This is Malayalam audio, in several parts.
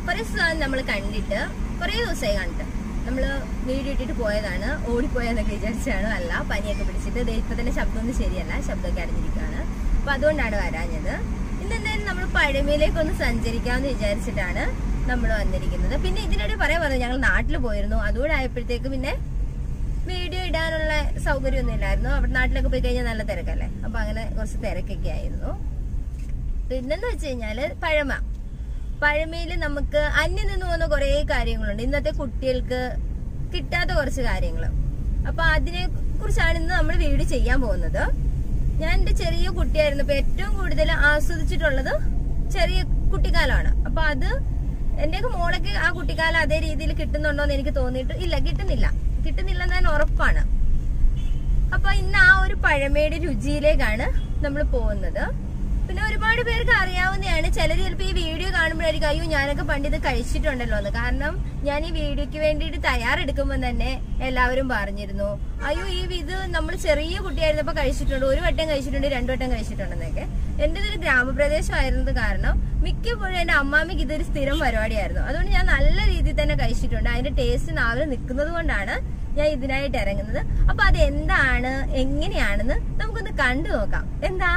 കുറേ ദിവസം നമ്മൾ കണ്ടിട്ട് കുറേ ദിവസമായി കണ്ടിട്ട് നമ്മൾ വീഡിയോ ഇട്ടിട്ട് പോയതാണ് ഓടിപ്പോയെന്നൊക്കെ വിചാരിച്ചാണ് അല്ല പനിയൊക്കെ പിടിച്ചിട്ട് ദേ ഇപ്പൊ തന്നെ ശബ്ദമൊന്നും ശരിയല്ല ശബ്ദമൊക്കെ അടഞ്ഞിരിക്കുകയാണ് അപ്പൊ അതുകൊണ്ടാണ് വരാഞ്ഞത് ഇന്ന് എന്തായാലും നമ്മൾ പഴമയിലേക്ക് ഒന്ന് സഞ്ചരിക്കാമെന്ന് വിചാരിച്ചിട്ടാണ് നമ്മൾ വന്നിരിക്കുന്നത് പിന്നെ ഇതിനിടെ പറയാൻ പറഞ്ഞത് ഞങ്ങൾ നാട്ടിൽ പോയിരുന്നു അതുകൂടെ ആയപ്പോഴത്തേക്ക് പിന്നെ വീഡിയോ ഇടാനുള്ള സൗകര്യമൊന്നും ഇല്ലായിരുന്നു അവിടെ നാട്ടിലൊക്കെ പോയി കഴിഞ്ഞാൽ നല്ല തിരക്കല്ലേ അപ്പൊ അങ്ങനെ കുറച്ച് തിരക്കൊക്കെ ആയിരുന്നു പിന്നെന്ന് വെച്ച് കഴിഞ്ഞാല് പഴമ പഴമയിൽ നമുക്ക് അന്യം നിന്ന് പോകുന്ന കുറെ കാര്യങ്ങളുണ്ട് ഇന്നത്തെ കുട്ടികൾക്ക് കിട്ടാത്ത കുറച്ച് കാര്യങ്ങൾ അപ്പൊ അതിനെ കുറിച്ചാണ് ഇന്ന് നമ്മൾ വീഡിയോ ചെയ്യാൻ പോകുന്നത് ഞാൻ എന്റെ ചെറിയ കുട്ടിയായിരുന്നപ്പോ ഏറ്റവും കൂടുതൽ ആസ്വദിച്ചിട്ടുള്ളത് ചെറിയ കുട്ടിക്കാലമാണ് അപ്പൊ അത് എന്റെയൊക്കെ മോളൊക്കെ ആ കുട്ടിക്കാലം അതേ രീതിയിൽ കിട്ടുന്നുണ്ടോ എന്ന് എനിക്ക് തോന്നിയിട്ട് ഇല്ല കിട്ടുന്നില്ല കിട്ടുന്നില്ല എന്ന് ഞാൻ ഉറപ്പാണ് അപ്പൊ ഇന്ന് ആ ഒരു പഴമയുടെ രുചിയിലേക്കാണ് നമ്മൾ പോകുന്നത് പിന്നെ ഒരുപാട് പേർക്ക് അറിയാവുന്നതാണ് ചിലർ ചിലപ്പോൾ ഈ വീഡിയോ കാണുമ്പോഴായിരിക്കും അയ്യോ ഞാനൊക്കെ പണ്ട് ഇത് കഴിച്ചിട്ടുണ്ടല്ലോ എന്ന് കാരണം ഞാൻ ഈ വീഡിയോക്ക് വേണ്ടിയിട്ട് തയ്യാറെടുക്കുമ്പോൾ തന്നെ എല്ലാവരും പറഞ്ഞിരുന്നു അയ്യോ ഈ ഇത് നമ്മൾ ചെറിയ കുട്ടിയായിരുന്നപ്പോൾ കഴിച്ചിട്ടുണ്ട് ഒരു വട്ടം കഴിച്ചിട്ടുണ്ട് രണ്ടു വട്ടം കഴിച്ചിട്ടുണ്ടെന്നൊക്കെ എൻ്റെ ഇതൊരു ഗ്രാമപ്രദേശമായിരുന്നത് കാരണം മിക്കപ്പോഴും എൻ്റെ അമ്മാമ്മയ്ക്ക് ഇതൊരു സ്ഥിരം പരിപാടിയായിരുന്നു അതുകൊണ്ട് ഞാൻ നല്ല രീതിയിൽ തന്നെ കഴിച്ചിട്ടുണ്ട് അതിന്റെ ടേസ്റ്റ് നാവിൽ നിൽക്കുന്നത് കൊണ്ടാണ് ഞാൻ ഇതിനായിട്ട് ഇറങ്ങുന്നത് അപ്പൊ അത് എന്താണ് എങ്ങനെയാണെന്ന് നമുക്കൊന്ന് കണ്ടു നോക്കാം എന്താ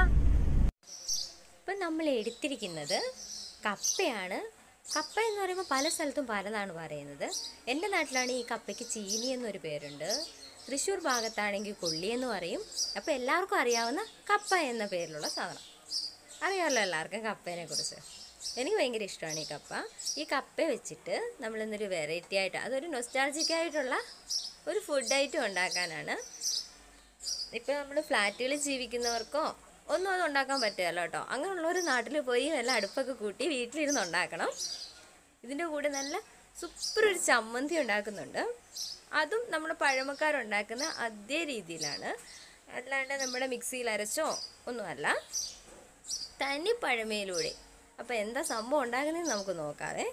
ഇപ്പം നമ്മൾ എടുത്തിരിക്കുന്നത് കപ്പയാണ് കപ്പ എന്ന് പറയുമ്പോൾ പല സ്ഥലത്തും പലതാണ് പറയുന്നത് എൻ്റെ നാട്ടിലാണ് ഈ കപ്പയ്ക്ക് ചീനി എന്നൊരു പേരുണ്ട് തൃശ്ശൂർ ഭാഗത്താണെങ്കിൽ കൊള്ളി എന്ന് പറയും അപ്പോൾ എല്ലാവർക്കും അറിയാവുന്ന കപ്പ എന്ന പേരിലുള്ള സാധനം അറിയാമല്ലോ എല്ലാവർക്കും കപ്പേനെ കുറിച്ച് എനിക്ക് ഭയങ്കര ഇഷ്ടമാണ് ഈ കപ്പ ഈ കപ്പ വെച്ചിട്ട് നമ്മൾ ഇന്നൊരു വെറൈറ്റി ആയിട്ട് അതൊരു നൊസ്റ്റാൾജിക് ആയിട്ടുള്ള ഒരു ഫുഡ് ഐറ്റം ഉണ്ടാക്കാനാണ് ഇപ്പം നമ്മൾ ഫ്ലാറ്റുകളിൽ ജീവിക്കുന്നവർക്കോ ഒന്നും അത് ഉണ്ടാക്കാൻ പറ്റുകയല്ലോ കേട്ടോ അങ്ങനെയുള്ളവർ നാട്ടിൽ പോയി നല്ല അടുപ്പൊക്കെ കൂട്ടി വീട്ടിലിരുന്ന് ഉണ്ടാക്കണം ഇതിൻ്റെ കൂടെ നല്ല സൂപ്പർ ഒരു ചമ്മന്തി ഉണ്ടാക്കുന്നുണ്ട് അതും നമ്മൾ പഴമക്കാരുണ്ടാക്കുന്ന അതേ രീതിയിലാണ് അല്ലാണ്ട് നമ്മുടെ മിക്സിയിൽ അരച്ചോ ഒന്നുമല്ല തനി പഴമയിലൂടെ അപ്പോൾ എന്താ സംഭവം ഉണ്ടാക്കുന്നതെന്ന് നമുക്ക് നോക്കാവേ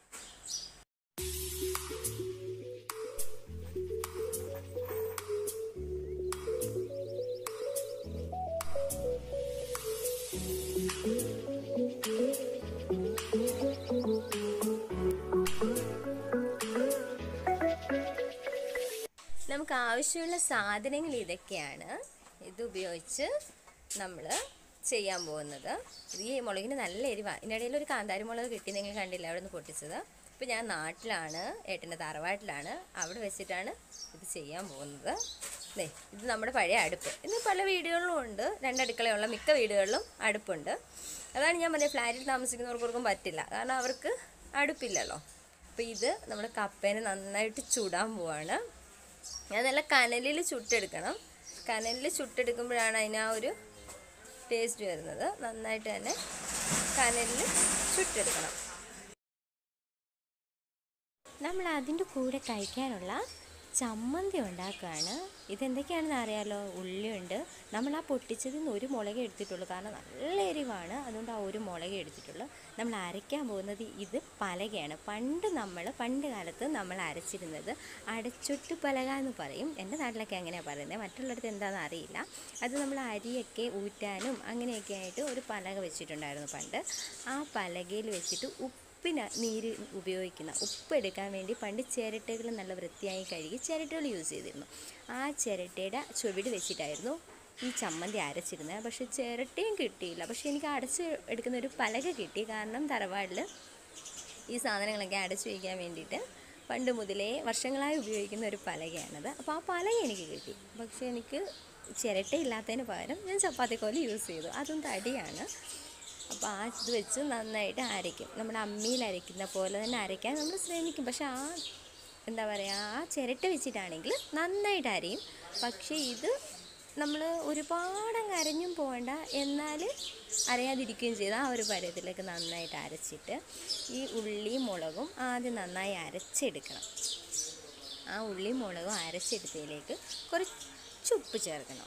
നമുക്ക് ആവശ്യമുള്ള സാധനങ്ങൾ ഇതൊക്കെയാണ് ഇത് ഉപയോഗിച്ച് നമ്മൾ ചെയ്യാൻ പോകുന്നത് ഇത് ഈ മുളകിന് നല്ല എരിവാ ഇതിനിടയിൽ ഒരു കാന്താരി മുളക് കിട്ടി നിങ്ങൾ കണ്ടില്ല അവിടെ നിന്ന് പൊട്ടിച്ചത് ഇപ്പം ഞാൻ നാട്ടിലാണ് ഏട്ടൻ്റെ തറവാട്ടിലാണ് അവിടെ വെച്ചിട്ടാണ് ഇത് ചെയ്യാൻ പോകുന്നത് ദേ ഇത് നമ്മുടെ പഴയ അടുപ്പ് ഇന്ന് പല വീടുകളിലും ഉണ്ട് രണ്ടടുക്കളയുള്ള മിക്ക വീടുകളിലും അടുപ്പുണ്ട് അതാണ് ഞാൻ പറഞ്ഞത് ഫ്ലാറ്റിൽ താമസിക്കുന്നവർക്കൊന്നും പറ്റില്ല കാരണം അവർക്ക് അടുപ്പില്ലല്ലോ അപ്പോൾ ഇത് നമ്മൾ കപ്പേനെ നന്നായിട്ട് ചുടാൻ പോവാണ് ഞാൻ നല്ല കനലിൽ ചുട്ടെടുക്കണം കനലിൽ ചുട്ടെടുക്കുമ്പോഴാണ് അതിന് ആ ഒരു ടേസ്റ്റ് വരുന്നത് നന്നായിട്ട് തന്നെ കനലിൽ ചുട്ടെടുക്കണം നമ്മൾ അതിൻ്റെ കൂടെ കഴിക്കാനുള്ള ചമ്മന്തി ഉണ്ടാക്കുകയാണ് ഇതെന്തൊക്കെയാണെന്ന് അറിയാലോ ഉള്ളിയുണ്ട് നമ്മൾ ആ പൊട്ടിച്ചതിൽ നിന്ന് ഒരു മുളക് എടുത്തിട്ടുള്ളൂ കാരണം നല്ല എരിവാണ് അതുകൊണ്ട് ആ ഒരു മുളക് എടുത്തിട്ടുള്ളൂ നമ്മൾ അരയ്ക്കാൻ പോകുന്നത് ഇത് പലകയാണ് പണ്ട് നമ്മൾ പണ്ട് കാലത്ത് നമ്മൾ അരച്ചിരുന്നത് അടച്ചൊട്ട് പലക എന്ന് പറയും എൻ്റെ നാട്ടിലൊക്കെ അങ്ങനെയാണ് പറയുന്നത് മറ്റുള്ളിടത്ത് എന്താണെന്ന് അറിയില്ല അത് നമ്മൾ അരിയൊക്കെ ഊറ്റാനും അങ്ങനെയൊക്കെ ആയിട്ട് ഒരു പലക വെച്ചിട്ടുണ്ടായിരുന്നു പണ്ട് ആ പലകയിൽ വെച്ചിട്ട് ഉപ്പ് ഉപ്പിന് നീര് ഉപയോഗിക്കുന്ന ഉപ്പ് എടുക്കാൻ വേണ്ടി പണ്ട് ചിരട്ടകൾ നല്ല വൃത്തിയായി കഴുകി ചിരട്ടകൾ യൂസ് ചെയ്തിരുന്നു ആ ചിരട്ടയുടെ ചുവട് വെച്ചിട്ടായിരുന്നു ഈ ചമ്മന്തി അരച്ചിരുന്നത് പക്ഷെ ചിരട്ടയും കിട്ടിയില്ല പക്ഷെ എനിക്ക് അടച്ച് എടുക്കുന്ന ഒരു പലക കിട്ടി കാരണം തറവാടിൽ ഈ സാധനങ്ങളൊക്കെ അടച്ചു വയ്ക്കാൻ വേണ്ടിയിട്ട് പണ്ട് മുതലേ വർഷങ്ങളായി ഉപയോഗിക്കുന്ന ഒരു പലകയാണത് അപ്പോൾ ആ പലക എനിക്ക് കിട്ടി പക്ഷെ എനിക്ക് ചിരട്ട ഇല്ലാത്തതിന് പകരം ഞാൻ ചപ്പാത്തി കോല് യൂസ് ചെയ്തു അതും തടിയാണ് അപ്പോൾ ആ ഇത് വെച്ച് നന്നായിട്ട് അരയ്ക്കും നമ്മുടെ അമ്മിയിൽ അരയ്ക്കുന്ന പോലെ തന്നെ അരയ്ക്കാൻ നമ്മൾ ശ്രമിക്കും പക്ഷെ ആ എന്താ പറയുക ആ ചിരട്ട വെച്ചിട്ടാണെങ്കിൽ നന്നായിട്ട് അരയും പക്ഷേ ഇത് നമ്മൾ ഒരുപാടങ്ങ് അരഞ്ഞും പോകണ്ട എന്നാൽ അരയാതിരിക്കുകയും ചെയ്ത് ആ ഒരു പരുവത്തിലേക്ക് നന്നായിട്ട് അരച്ചിട്ട് ഈ ഉള്ളിയും മുളകും ആദ്യം നന്നായി അരച്ചെടുക്കണം ആ ഉള്ളിയും മുളകും അരച്ചെടുത്തതിലേക്ക് കുറച്ച് ഉപ്പ് ചേർക്കണം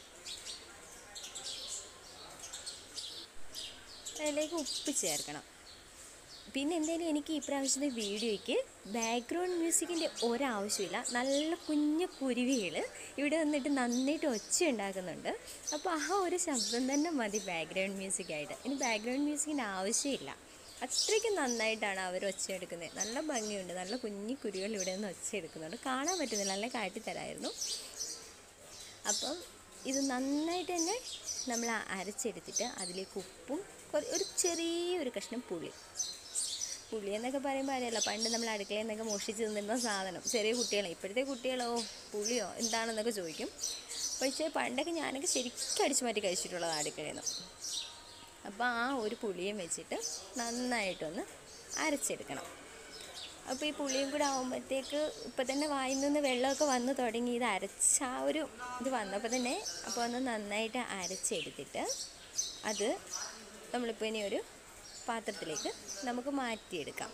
അതിലേക്ക് ഉപ്പ് ചേർക്കണം പിന്നെ എന്തായാലും എനിക്ക് ഈ പ്രാവശ്യത്തെ വീഡിയോയ്ക്ക് ബാക്ക്ഗ്രൗണ്ട് മ്യൂസിക്കിൻ്റെ ഒരാവശ്യമില്ല നല്ല കുഞ്ഞു കുരുവികൾ ഇവിടെ വന്നിട്ട് നന്നായിട്ട് ഒച്ച ഉണ്ടാക്കുന്നുണ്ട് അപ്പോൾ ആ ഒരു ശബ്ദം തന്നെ മതി ബാക്ക്ഗ്രൗണ്ട് മ്യൂസിക്കായിട്ട് ഇനി ബാക്ക്ഗ്രൗണ്ട് മ്യൂസിക്കിൻ്റെ ആവശ്യമില്ല അത്രയ്ക്ക് നന്നായിട്ടാണ് അവർ ഒച്ചയെടുക്കുന്നത് നല്ല ഭംഗിയുണ്ട് നല്ല കുഞ്ഞി കുരുകൾ ഇവിടെ നിന്ന് ഒച്ചയെടുക്കുന്നുണ്ട് കാണാൻ പറ്റുന്നില്ല നല്ല കാട്ടിത്തരായിരുന്നു അപ്പം ഇത് നന്നായിട്ട് തന്നെ നമ്മൾ അരച്ചെടുത്തിട്ട് അതിലേക്ക് ഉപ്പും കുറ- ഒരു ചെറിയൊരു കഷ്ണം പുളി പുളി എന്നൊക്കെ പറയുമ്പോൾ അറിയാലോ പണ്ട് നമ്മൾ അടുക്കളയിൽ നിന്നൊക്കെ മോഷിച്ച് തിന്നിരുന്ന സാധനം ചെറിയ കുട്ടികളെ ഇപ്പോഴത്തെ കുട്ടികളോ പുളിയോ എന്താണെന്നൊക്കെ ചോദിക്കും പക്ഷേ പണ്ടൊക്കെ ഞാനൊക്കെ ശരിക്കും അടിച്ചു മാറ്റി കഴിച്ചിട്ടുള്ളത് അടുക്കളയിൽ നിന്ന് അപ്പോൾ ആ ഒരു പുളിയും വെച്ചിട്ട് നന്നായിട്ടൊന്ന് അരച്ചെടുക്കണം അപ്പോൾ ഈ പുളിയും കൂടെ ആകുമ്പോഴത്തേക്ക് ഇപ്പം തന്നെ വായിൽ നിന്ന് വെള്ളമൊക്കെ വന്ന് തുടങ്ങി ഇത് അരച്ച ആ ഒരു ഇത് വന്നപ്പോൾ തന്നെ അപ്പോൾ ഒന്ന് നന്നായിട്ട് അരച്ചെടുത്തിട്ട് അത് നമ്മളിപ്പോൾ ഇനി ഒരു പാത്രത്തിലേക്ക് നമുക്ക് മാറ്റിയെടുക്കാം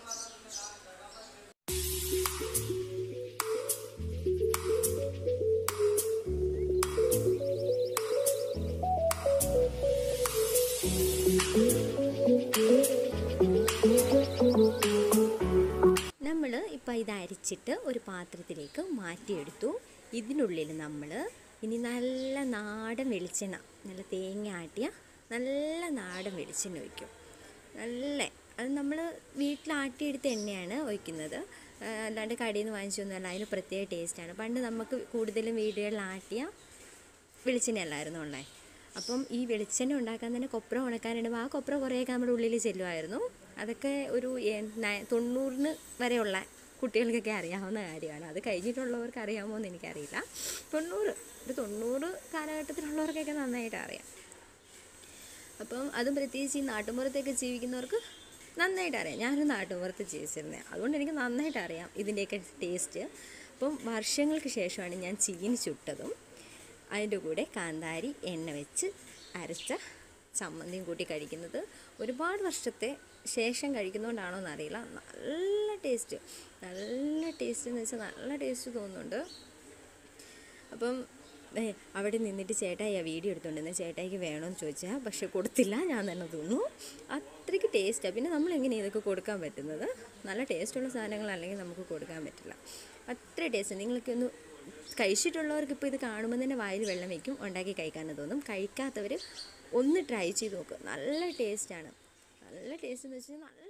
നമ്മൾ ഇപ്പോൾ ഇത് അരിച്ചിട്ട് ഒരു പാത്രത്തിലേക്ക് മാറ്റിയെടുത്തു ഇതിനുള്ളിൽ നമ്മൾ ഇനി നല്ല നാടൻ വെളിച്ചെണ്ണ നല്ല തേങ്ങ ആട്ടിയ നല്ല നാടൻ വെളിച്ചെണ്ണ ഒഴിക്കും നല്ല അത് നമ്മൾ വീട്ടിലാട്ടിയെടുത്ത എണ്ണയാണ് ഒഴിക്കുന്നത് ആ, അല്ലാണ്ട് കടയിൽ നിന്ന് വാങ്ങിച്ചൊന്നുമല്ല അതിന് പ്രത്യേക ടേസ്റ്റാണ് പണ്ട് നമുക്ക് കൂടുതലും വീടുകളിൽ ആട്ടിയ വെളിച്ചെണ്ണ അല്ലായിരുന്നു ഉള്ളത് അപ്പം ഈ വെളിച്ചെണ്ണ ഉണ്ടാക്കാൻ തന്നെ കൊപ്ര ഉണക്കാനിടുമ്പോൾ ആ കൊപ്ര കുറേയൊക്കെ നമ്മുടെ ഉള്ളിൽ ചെല്ലുമായിരുന്നു അതൊക്കെ ഒരു എ- ന- തൊണ്ണൂറിന് വരെയുള്ള കുട്ടികൾക്കൊക്കെ അറിയാവുന്ന കാര്യമാണ് അത് കഴിഞ്ഞിട്ടുള്ളവർക്ക് അറിയാമോ എന്ന് എനിക്കറിയില്ല തൊണ്ണൂറ് ഒരു തൊണ്ണൂറ് കാലഘട്ടത്തിലുള്ളവർക്കൊക്കെ നന്നായിട്ട് അറിയാം അപ്പം അതും പ്രത്യേകിച്ച് ഈ നാട്ടുമ്പുറത്തൊക്കെ ജീവിക്കുന്നവർക്ക് നന്നായിട്ട് അറിയാം ഞാനൊരു നാട്ടുമ്പുറത്ത് ജീവിച്ചിരുന്നത് അതുകൊണ്ട് എനിക്ക് നന്നായിട്ട് അറിയാം ഇതിൻ്റെയൊക്കെ ടേസ്റ്റ് അപ്പം വർഷങ്ങൾക്ക് ശേഷമാണ് ഞാൻ ചീനി ചുട്ടതും അതിൻ്റെ കൂടെ കാന്താരി എണ്ണ വെച്ച് അരച്ച ചമ്മന്തിയും കൂട്ടി കഴിക്കുന്നത് ഒരുപാട് വർഷത്തെ ശേഷം കഴിക്കുന്നതുകൊണ്ടാണോ എന്നറിയില്ല നല്ല ടേസ്റ്റ് നല്ല ടേസ്റ്റ് എന്ന് വെച്ചാൽ നല്ല ടേസ്റ്റ് തോന്നുന്നുണ്ട് അപ്പം ഏ, അവിടെ നിന്നിട്ട് ചേട്ടായി ആ വീഡിയോ എടുത്തുകൊണ്ടിരുന്ന ചേട്ടായിക്ക് വേണമെന്ന് ചോദിച്ചാൽ പക്ഷെ കൊടുത്തില്ല ഞാൻ തന്നെ തിന്നു അത്രയ്ക്ക് ടേസ്റ്റാണ് പിന്നെ നമ്മൾ എങ്ങനെയാണ് ഇതൊക്കെ കൊടുക്കാൻ പറ്റുന്നത് നല്ല ടേസ്റ്റുള്ള സാധനങ്ങൾ അല്ലെങ്കിൽ നമുക്ക് കൊടുക്കാൻ പറ്റില്ല അത്ര ടേസ്റ്റ് നിങ്ങളൊക്കെ ഒന്ന് കഴിച്ചിട്ടുള്ളവർക്ക് ഇപ്പോൾ ഇത് കാണുമ്പോൾ തന്നെ വായിൽ വെള്ളം വയ്ക്കും ഉണ്ടാക്കി കഴിക്കാൻ തോന്നും കഴിക്കാത്തവർ ഒന്ന് ട്രൈ ചെയ്ത് നോക്കുക നല്ല ടേസ്റ്റാണ് നല്ല ടേസ്റ്റ് എന്ന് വെച്ചാൽ നല്ല